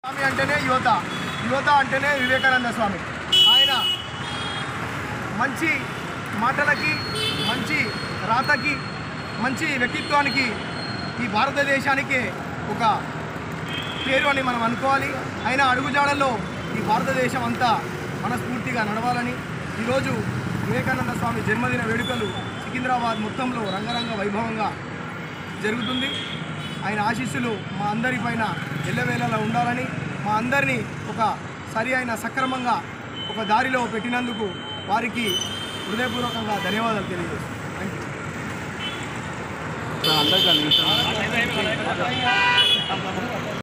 స్వామి అంటేనే యువత యువత అంటేనే వివేకానంద స్వామి ఆయన మంచి మాటలకి మంచి రాతకి మంచి వ్యక్తిత్వానికి ఈ భారతదేశానికి ఒక పేరు అని మనం అనుకోవాలి ఆయన అడుగుజాడల్లో ఈ భారతదేశం అంతా మనస్ఫూర్తిగా నడవాలని ఈరోజు వివేకానంద స్వామి జన్మదిన వేడుకలు సికింద్రాబాద్ మొత్తంలో రంగరంగ వైభవంగా జరుగుతుంది ఆయన ఆశీస్సులు మా అందరిపైన ఎల్లవేళలా ఉండాలని మా అందరినీ ఒక సరి అయిన సక్రమంగా ఒక దారిలో పెట్టినందుకు వారికి హృదయపూర్వకంగా ధన్యవాదాలు తెలియజేస్తాను థ్యాంక్ యూ అందరికీ